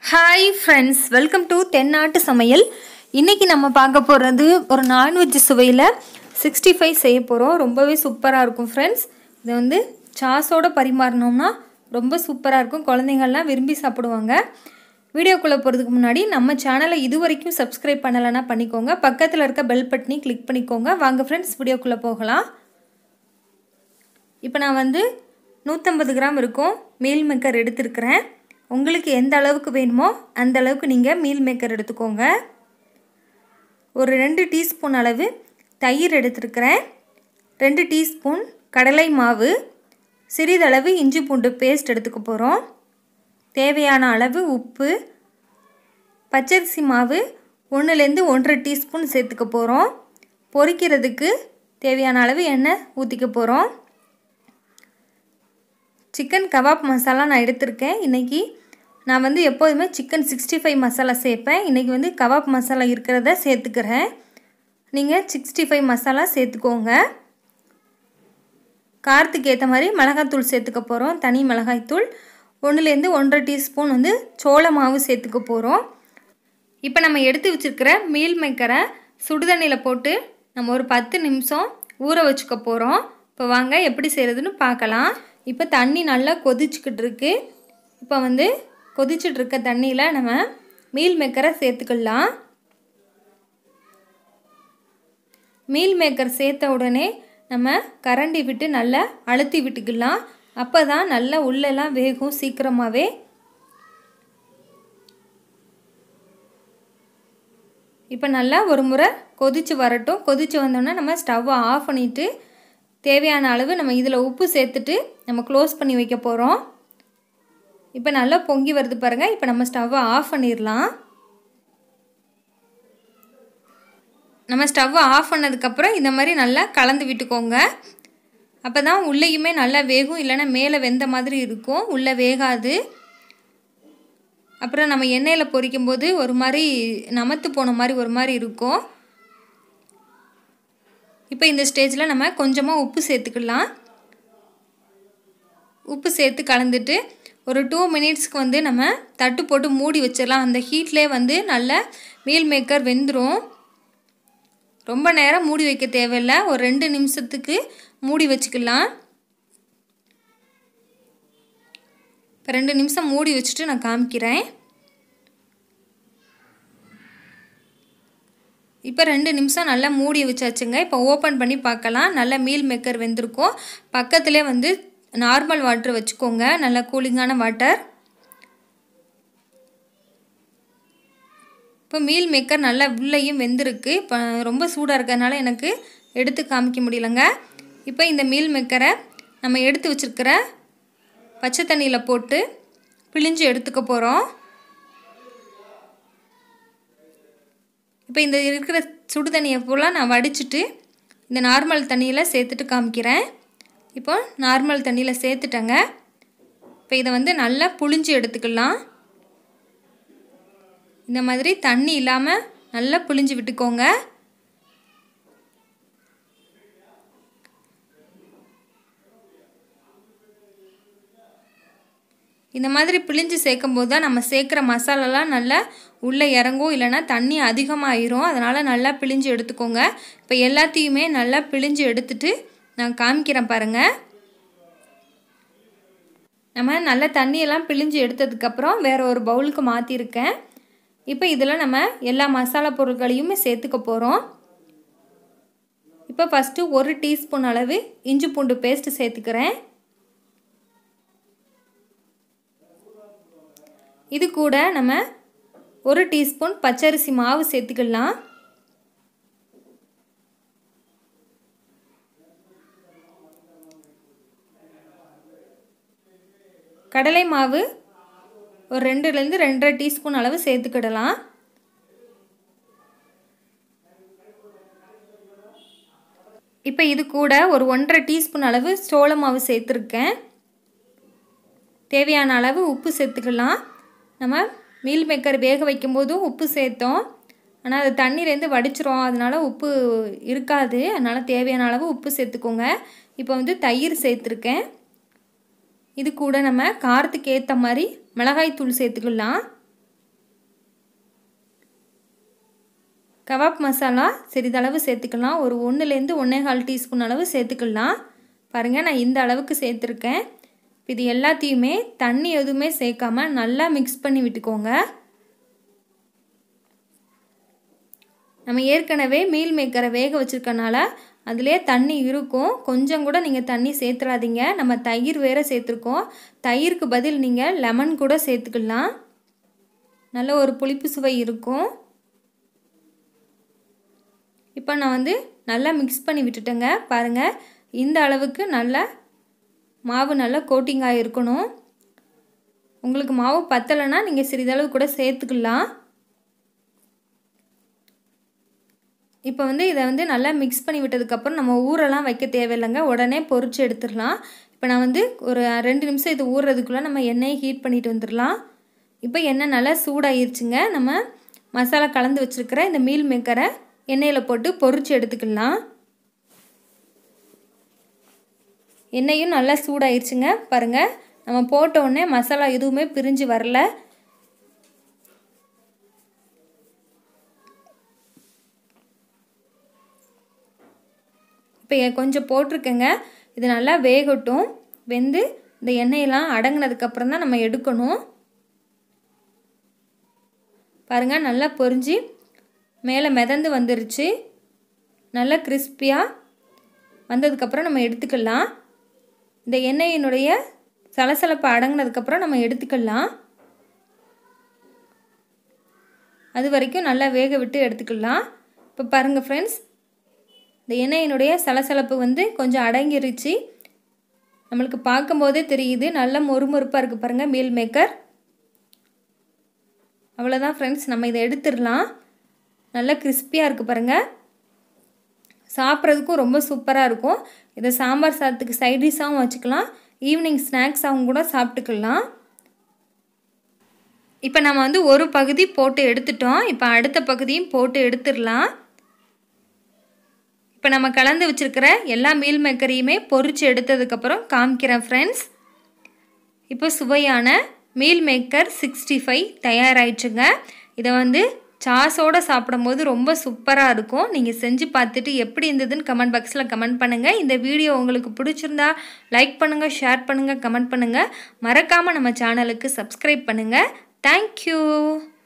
hi friends welcome to தென்னாட்டு சமையல் இன்றைக்கி நம்ம பார்க்க போகிறது ஒரு நான்வெஜ் சுவையில் சிக்ஸ்டி ஃபைவ் செய்ய போகிறோம் ரொம்பவே சூப்பராக இருக்கும் ஃப்ரெண்ட்ஸ் இதை வந்து சாஸோட பரிமாறினோம்னா ரொம்ப சூப்பராக இருக்கும் குழந்தைங்கள்லாம் விரும்பி சாப்பிடுவாங்க வீடியோக்குள்ளே போகிறதுக்கு முன்னாடி நம்ம சேனலை இது வரைக்கும் சப்ஸ்கிரைப் பண்ணலைன்னா பண்ணிக்கோங்க பக்கத்தில் இருக்க பெல் பட்டனி கிளிக் பண்ணிக்கோங்க வாங்க ஃப்ரெண்ட்ஸ் வீடியோக்குள்ளே போகலாம் இப்போ நான் வந்து நூற்றம்பது கிராம் இருக்கும் மீல் மேக்கர் எடுத்திருக்கிறேன் உங்களுக்கு எந்த அளவுக்கு வேணுமோ அந்த அளவுக்கு நீங்கள் மீல் மேக்கர் எடுத்துக்கோங்க ஒரு ரெண்டு டீஸ்பூன் அளவு தயிர் எடுத்திருக்கிறேன் ரெண்டு டீஸ்பூன் கடலை மாவு சிறிதளவு இஞ்சி பூண்டு பேஸ்ட் எடுத்துக்க போகிறோம் தேவையான அளவு உப்பு பச்சரிசி மாவு ஒன்றுலேருந்து ஒன்றரை டீஸ்பூன் சேர்த்துக்க போகிறோம் பொரிக்கிறதுக்கு தேவையான அளவு எண்ணெய் ஊற்றிக்க போகிறோம் சிக்கன் கபாப் மசாலா நான் எடுத்திருக்கேன் இன்றைக்கி நான் வந்து எப்போதுமே சிக்கன் சிக்ஸ்டி ஃபைவ் மசாலா சேர்ப்பேன் இன்றைக்கி வந்து கபாப் மசாலா இருக்கிறத சேர்த்துக்கிறேன் நீங்கள் சிக்ஸ்டி ஃபைவ் மசாலா சேர்த்துக்கோங்க காரத்துக்கு ஏற்ற மாதிரி மிளகாத்தூள் சேர்த்துக்க போகிறோம் தனி மிளகாய்த்தூள் ஒன்றுலேருந்து ஒன்றரை டீஸ்பூன் வந்து சோள மாவு சேர்த்துக்க போகிறோம் இப்போ நம்ம எடுத்து வச்சுருக்கிற மீல் மேக்கரை சுடுதண்ணியில் போட்டு நம்ம ஒரு பத்து நிமிஷம் ஊற வச்சுக்க போகிறோம் இப்போ வாங்க எப்படி செய்கிறதுன்னு பார்க்கலாம் இப்போ தண்ணி நல்லா கொதிச்சுக்கிட்டு இருக்கு இப்போ வந்து கொதிச்சுட்டு இருக்க தண்ணியில் நம்ம மீல் மேக்கரை சேர்த்துக்கலாம் மீல் மேக்கர் சேர்த்த உடனே நம்ம கரண்டி விட்டு நல்லா அழுத்தி விட்டுக்கலாம் அப்போ தான் நல்லா உள்ளெல்லாம் வேகும் சீக்கிரமாகவே இப்போ நல்லா ஒரு முறை கொதித்து வரட்டும் கொதித்து வந்தோன்னா நம்ம ஸ்டவ்வை ஆஃப் பண்ணிவிட்டு தேவையான அளவு நம்ம இதில் உப்பு சேர்த்துட்டு நம்ம க்ளோஸ் பண்ணி வைக்க போகிறோம் இப்போ நல்லா பொங்கி வருது பாருங்கள் இப்போ நம்ம ஸ்டவ்வை ஆஃப் பண்ணிடலாம் நம்ம ஸ்டவ்வை ஆஃப் பண்ணதுக்கப்புறம் இந்த மாதிரி நல்லா கலந்து விட்டுக்கோங்க அப்போ தான் உள்ளேயுமே நல்லா வேகும் இல்லைன்னா மேலே வெந்த மாதிரி இருக்கும் உள்ளே வேகாது அப்புறம் நம்ம எண்ணெயில் பொரிக்கும் போது ஒரு மாதிரி நமத்து போன மாதிரி ஒரு மாதிரி இருக்கும் இப்போ இந்த ஸ்டேஜில் நம்ம கொஞ்சமாக உப்பு சேர்த்துக்கலாம் உப்பு சேர்த்து கலந்துட்டு ஒரு டூ மினிட்ஸ்க்கு வந்து நம்ம தட்டு போட்டு மூடி வச்சிடலாம் அந்த ஹீட்லேயே வந்து நல்ல மீல் மேக்கர் வெந்துடும் ரொம்ப நேரம் மூடி வைக்க தேவையில்லை ஒரு ரெண்டு நிமிஷத்துக்கு மூடி வச்சுக்கலாம் இப்போ ரெண்டு நிமிஷம் மூடி வச்சுட்டு நான் காமிக்கிறேன் இப்போ ரெண்டு நிமிஷம் நல்லா மூடி வச்சாச்சுங்க இப்போ ஓப்பன் பண்ணி பார்க்கலாம் நல்லா மீல் மேக்கர் வெந்திருக்கும் பக்கத்துலேயே வந்து நார்மல் வாட்டர் வச்சுக்கோங்க நல்லா கூலிங்கான வாட்டர் இப்போ மீல் மேக்கர் நல்லா உள்ளேயும் வெந்திருக்கு இப்போ ரொம்ப சூடாக இருக்கிறதுனால எனக்கு எடுத்து காமிக்க முடியலங்க இப்போ இந்த மீல் மேக்கரை நம்ம எடுத்து வச்சுருக்கிற பச்சை தண்ணியில் போட்டு பிழிஞ்சு எடுத்துக்க போகிறோம் இப்போ இந்த இருக்கிற சுடு தண்ணியை ஃபுல்லாக நான் வடிச்சிட்டு இந்த நார்மல் தண்ணியில் சேர்த்துட்டு காமிக்கிறேன் இப்போ நார்மல் தண்ணியில் சேர்த்துட்டேங்க இப்போ இதை வந்து நல்லா புழிஞ்சு எடுத்துக்கலாம் இந்த மாதிரி தண்ணி இல்லாமல் நல்லா புழிஞ்சு விட்டுக்கோங்க இந்த மாதிரி பிழிஞ்சு சேர்க்கும் போது தான் நம்ம சேர்க்குற மசாலாலாம் நல்லா உள்ளே இறங்கும் இல்லைனா தண்ணி அதிகமாகிரும் அதனால் நல்லா பிழிஞ்சு எடுத்துக்கோங்க இப்போ எல்லாத்தையுமே நல்லா பிழிஞ்சு எடுத்துட்டு நான் காமிக்கிறேன் பாருங்கள் நம்ம நல்லா தண்ணியெல்லாம் பிழிஞ்சு எடுத்ததுக்கப்புறம் வேறு ஒரு பவுலுக்கு மாற்றிருக்கேன் இப்போ இதில் நம்ம எல்லா மசாலா பொருட்களையுமே சேர்த்துக்க போகிறோம் இப்போ ஃபஸ்ட்டு ஒரு டீஸ்பூன் அளவு இஞ்சி பூண்டு பேஸ்ட்டு சேர்த்துக்கிறேன் இது கூட நம்ம ஒரு டீஸ்பூன் பச்சரிசி மாவு சேர்த்துக்கலாம் கடலை மாவு ஒரு ரெண்டுலேருந்து ரெண்டரை டீஸ்பூன் அளவு சேர்த்துக்கிடலாம் இப்போ இது கூட ஒரு ஒன்றரை டீஸ்பூன் அளவு சோள மாவு சேர்த்துருக்கேன் தேவையான அளவு உப்பு சேர்த்துக்கலாம் நம்ம மீல் மேக்கர் வேக வைக்கும்போதும் உப்பு சேர்த்தோம் ஆனால் அது தண்ணியிலேருந்து வடிச்சிரும் அதனால் உப்பு இருக்காது அதனால் தேவையான அளவு உப்பு சேர்த்துக்கோங்க இப்போ வந்து தயிர் சேர்த்துருக்கேன் இது கூட நம்ம காரத்துக்கு ஏற்ற மாதிரி மிளகாய் தூள் சேர்த்துக்கலாம் கபாப் மசாலா சிறிதளவு சேர்த்துக்கலாம் ஒரு ஒன்றுலேருந்து ஒன்றே கால் டீஸ்பூன் அளவு சேர்த்துக்கலாம் பாருங்கள் நான் இந்த அளவுக்கு சேர்த்துருக்கேன் இது எல்லாத்தையுமே தண்ணி எதுவுமே சேர்க்காம நல்லா மிக்ஸ் பண்ணி விட்டுக்கோங்க நம்ம ஏற்கனவே மீல் மேக்கரை வேக வச்சுருக்கனால அதிலே தண்ணி இருக்கும் கொஞ்சம் கூட நீங்கள் தண்ணி சேர்த்துறாதீங்க நம்ம தயிர் வேறு சேர்த்துருக்கோம் தயிருக்கு பதில் நீங்கள் லெமன் கூட சேர்த்துக்கலாம் நல்ல ஒரு புளிப்பு சுவை இருக்கும் இப்போ நான் வந்து நல்லா மிக்ஸ் பண்ணி விட்டுட்டேங்க பாருங்கள் இந்த அளவுக்கு நல்லா மாவு நல்லா கோட்டிங்காக இருக்கணும் உங்களுக்கு மாவு பத்தலைன்னா நீங்கள் சிறிதளவு கூட சேர்த்துக்கலாம் இப்போ வந்து இதை வந்து நல்லா மிக்ஸ் பண்ணி விட்டதுக்கப்புறம் நம்ம ஊரெல்லாம் வைக்க தேவையில்லைங்க உடனே பொறிச்சு எடுத்துடலாம் இப்போ நான் வந்து ஒரு ரெண்டு நிமிஷம் இது ஊறுறதுக்குள்ளே நம்ம எண்ணெயை ஹீட் பண்ணிட்டு வந்துடலாம் இப்போ எண்ணெய் நல்லா சூடாயிருச்சுங்க நம்ம மசாலா கலந்து வச்சுருக்கிற இந்த மீல் மேக்கரை எண்ணெயில் போட்டு பொறிச்சு எடுத்துக்கலாம் எண்ணெயும் நல்லா சூடாயிருச்சுங்க பாருங்கள் நம்ம போட்ட உடனே மசாலா எதுவுமே பிரிஞ்சு வரல இப்போ கொஞ்சம் போட்டிருக்கேங்க இது நல்லா வேகட்டும் வெந்து இந்த எண்ணெயெல்லாம் அடங்கினதுக்கப்புறம் தான் நம்ம எடுக்கணும் பாருங்கள் நல்லா பொரிஞ்சு மேலே மிதந்து வந்துருச்சு நல்லா கிறிஸ்பியாக வந்ததுக்கப்புறம் நம்ம எடுத்துக்கலாம் இந்த எண்ணெயினுடைய சலசலப்பு அடங்கினதுக்கப்புறம் நம்ம எடுத்துக்கலாம் அது வரைக்கும் நல்லா வேக விட்டு எடுத்துக்கலாம் இப்போ பாருங்கள் ஃப்ரெண்ட்ஸ் இந்த எண்ணெயினுடைய சலசலப்பு வந்து கொஞ்சம் அடங்கிருச்சு நம்மளுக்கு பார்க்கும்போதே தெரியுது நல்ல மொறுமொறுப்பாக இருக்குது பாருங்கள் மீல் மேக்கர் அவ்வளோதான் ஃப்ரெண்ட்ஸ் நம்ம இதை எடுத்துடலாம் நல்லா கிறிஸ்பியாக இருக்குது பாருங்கள் சாப்பிட்றதுக்கும் ரொம்ப சூப்பராக இருக்கும் இதை சாம்பார் சாதத்துக்கு சைடிஷாகவும் வச்சுக்கலாம் ஈவினிங் ஸ்நாக்ஸாகவும் கூட சாப்பிட்டுக்கலாம் இப்போ நம்ம வந்து ஒரு பகுதி போட்டு எடுத்துட்டோம் இப்போ அடுத்த பகுதியும் போட்டு எடுத்துடலாம் இப்போ நம்ம கலந்து வச்சுருக்கிற எல்லா மீல் மேக்கரையுமே பொறிச்சு எடுத்ததுக்கப்புறம் காமிக்கிறேன் ஃப்ரெண்ட்ஸ் இப்போ சுவையான மீல் மேக்கர் சிக்ஸ்டி ஃபைவ் தயாராகிடுச்சுங்க இதை வந்து சாஸோடு சாப்பிடும்போது ரொம்ப சூப்பராக இருக்கும் நீங்கள் செஞ்சு பார்த்துட்டு எப்படி இருந்ததுன்னு கமெண்ட் பாக்ஸில் கமெண்ட் பண்ணுங்கள் இந்த வீடியோ உங்களுக்கு பிடிச்சிருந்தா லைக் பண்ணுங்கள் ஷேர் பண்ணுங்கள் கமெண்ட் பண்ணுங்கள் மறக்காமல் நம்ம சேனலுக்கு சப்ஸ்கிரைப் பண்ணுங்கள் தேங்க்யூ